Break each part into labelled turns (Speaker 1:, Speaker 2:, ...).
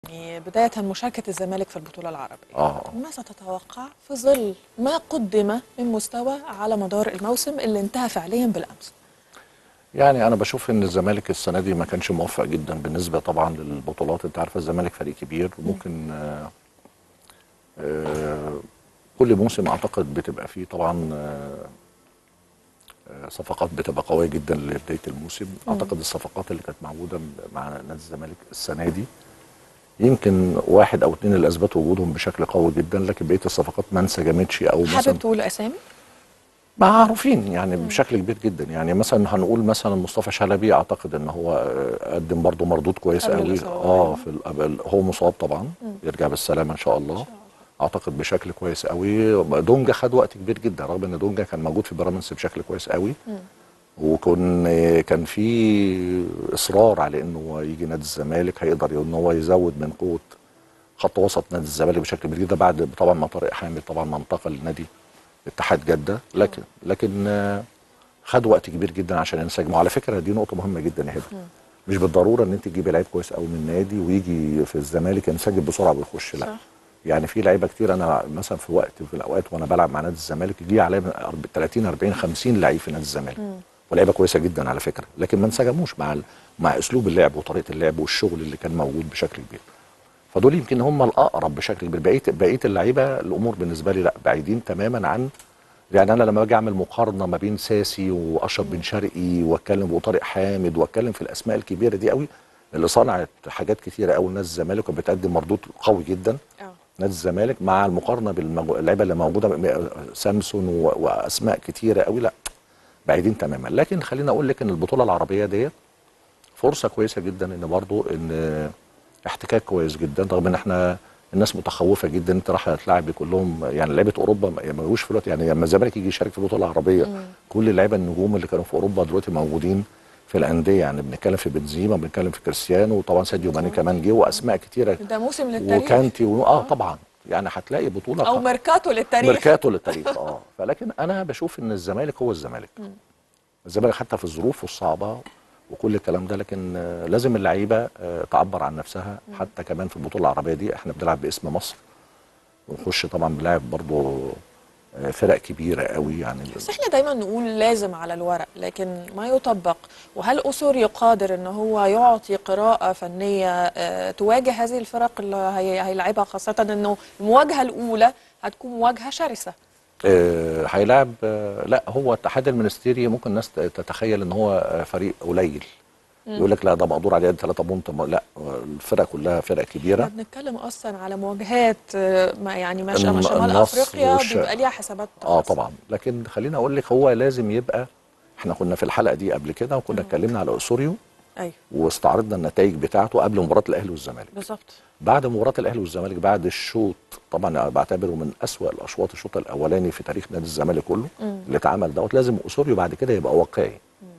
Speaker 1: يعني بدايه مشاركه الزمالك في البطوله العربيه
Speaker 2: اه
Speaker 1: ماذا تتوقع في ظل ما قدم من مستوى على مدار الموسم اللي انتهى فعليا بالامس
Speaker 2: يعني انا بشوف ان الزمالك السنه دي ما كانش موفق جدا بالنسبه طبعا للبطولات انت عارفه الزمالك فريق كبير وممكن آه آه كل موسم اعتقد بتبقى فيه طبعا آه آه، صفقات بتبقى قويه جدا لبدايه الموسم اعتقد الصفقات اللي كانت موجوده مع نادي الزمالك السنه دي يمكن واحد او اثنين اللي اثبتوا وجودهم بشكل قوي جدا لكن بقيه الصفقات ما انسجمتش او مثلا
Speaker 1: حابب تقول اسامي
Speaker 2: معروفين يعني بشكل كبير جدا يعني مثلا هنقول مثلا مصطفى شلبي اعتقد ان هو آه، قدم برضه مردود كويس
Speaker 1: قبل
Speaker 2: قوي
Speaker 1: الإصابة
Speaker 2: اه
Speaker 1: يعني.
Speaker 2: في القبل هو مصاب طبعا يرجع بالسلامه ان شاء الله اعتقد بشكل كويس قوي دونجا خد وقت كبير جدا رغم ان دونجا كان موجود في بيراميدز بشكل كويس قوي وكان كان في اصرار على انه هو يجي نادي الزمالك هيقدر ان هو يزود من قوه خط وسط نادي الزمالك بشكل كبير جدا بعد طبعا ما طارق حامد طبعا ما انتقل لنادي اتحاد جده لكن لكن آه، خد وقت كبير جدا عشان ينسجموا على فكره دي نقطه مهمه جدا يا هبه مش بالضروره ان انت تجيبي لعيب كويس قوي من نادي ويجي في الزمالك ينسجم بسرعه ويخش لا
Speaker 1: صح.
Speaker 2: يعني في لعيبه كتير انا مثلا في وقت في الاوقات وانا بلعب مع نادي الزمالك يجي عليا من أرب- 30 40 50 لعيب في نادي الزمالك ولعيبه كويسه جدا على فكره لكن ما انسجموش مع ال- مع اسلوب اللعب وطريقه اللعب والشغل اللي كان موجود بشكل كبير فدول يمكن هم الاقرب بشكل كبير بقيه بقيه اللعيبه الامور بالنسبه لي لا بعيدين تماما عن يعني انا لما باجي اعمل مقارنه ما بين ساسي واشرف بن شرقي واتكلم وطارق حامد واتكلم في الاسماء الكبيره دي قوي اللي صنعت حاجات كتيره قوي نادي الزمالك وبتقدم مردود قوي جدا
Speaker 1: اه
Speaker 2: نادي الزمالك مع المقارنه باللعيبه اللي موجوده م- سامسون و- واسماء كتيره قوي لا بعيدين تماما لكن خليني اقول لك ان البطوله العربيه ديت فرصه كويسه جدا ان برضو ان احتكاك كويس جدا رغم ان احنا الناس متخوفه جدا انت راح تلعب كلهم يعني لعيبه اوروبا ما ما جوش في الوقت يعني لما الزمالك يجي يشارك في البطوله العربيه كل اللعيبه النجوم اللي كانوا في اوروبا دلوقتي موجودين في الانديه يعني بنتكلم في بنزيما بنتكلم في كريستيانو وطبعا ساديو ماني كمان جه واسماء كتيره
Speaker 1: ده موسم للتاريخ
Speaker 2: وكانتي و... اه طبعا يعني هتلاقي بطوله
Speaker 1: او ميركاتو للتاريخ
Speaker 2: ميركاتو للتاريخ اه فلكن انا بشوف ان الزمالك هو الزمالك الزمالك حتى في الظروف الصعبه وكل الكلام ده لكن آه، لازم اللعيبه آه، تعبر عن نفسها حتى كمان في البطوله العربيه دي احنا بنلعب باسم مصر ونخش طبعا بنلعب برضه آه، فرق كبيره قوي يعني
Speaker 1: بس احنا دايما نقول لازم على الورق لكن ما يطبق وهل اسوري قادر ان هو يعطي قراءه فنيه آه، تواجه هذه الفرق اللي هي- هيلعبها خاصه انه المواجهه الاولى هتكون مواجهه شرسه
Speaker 2: آه، هيلاعب آه، لا هو الاتحاد المنستيري ممكن الناس ت- تتخيل ان هو آه، فريق قليل يقول لك لا ده مقدور عليه 3 بونت ما- لا آه، الفرق كلها فرق كبيره
Speaker 1: احنا بنتكلم اصلا على مواجهات آه، ما يعني مش
Speaker 2: الن-
Speaker 1: شمال
Speaker 2: النصر
Speaker 1: افريقيا
Speaker 2: والش-
Speaker 1: بيبقى ليها حسابات
Speaker 2: اه
Speaker 1: خاصة.
Speaker 2: طبعا لكن خليني اقول لك هو لازم يبقى احنا كنا في الحلقه دي قبل كده وكنا اتكلمنا على اسوريو
Speaker 1: ايوه
Speaker 2: واستعرضنا النتائج بتاعته قبل مباراه الاهلي والزمالك
Speaker 1: بالظبط
Speaker 2: بعد مباراه الاهلي والزمالك بعد الشوط طبعا أنا بعتبره من أسوأ الاشواط الشوط الاولاني في تاريخ نادي الزمالك كله اللي اتعمل دوت لازم اسوريو بعد كده يبقى واقعي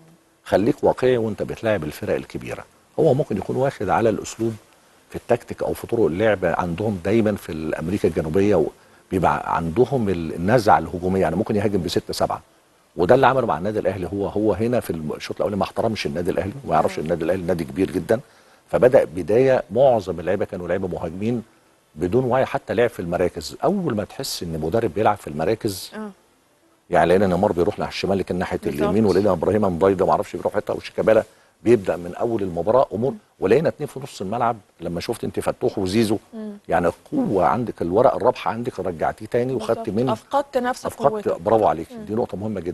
Speaker 2: خليك واقعي وانت بتلاعب الفرق الكبيره هو ممكن يكون واخد على الاسلوب في التكتيك او في طرق اللعب عندهم دايما في امريكا الجنوبيه و- بيبقى عندهم النزعه الهجوميه يعني ممكن يهاجم بستة سبعة وده اللي عمله مع النادي الاهلي هو هو هنا في الشوط الاولاني ما احترمش النادي الاهلي وما يعرفش النادي الاهلي نادي كبير جدا فبدا بدايه معظم اللعيبه كانوا لعيبه مهاجمين بدون وعي حتى لعب في المراكز اول ما تحس ان مدرب بيلعب في المراكز
Speaker 1: اه
Speaker 2: يعني لقينا نيمار بيروح ناحيه الشمال لكن ناحيه
Speaker 1: بالظبط.
Speaker 2: اليمين ولقينا ابراهيم مضايده ما اعرفش بيروح حته وشيكابالا بيبدا من اول المباراه امور ولقينا اتنين في نص الملعب لما شفت انت فتوح وزيزو يعني القوه عندك الورق الرابحه عندك رجعتيه تاني وخدت
Speaker 1: بالظبط.
Speaker 2: منه
Speaker 1: افقدت نفس
Speaker 2: افقدت
Speaker 1: قوتك
Speaker 2: برافو عليك دي نقطه مهمه جدا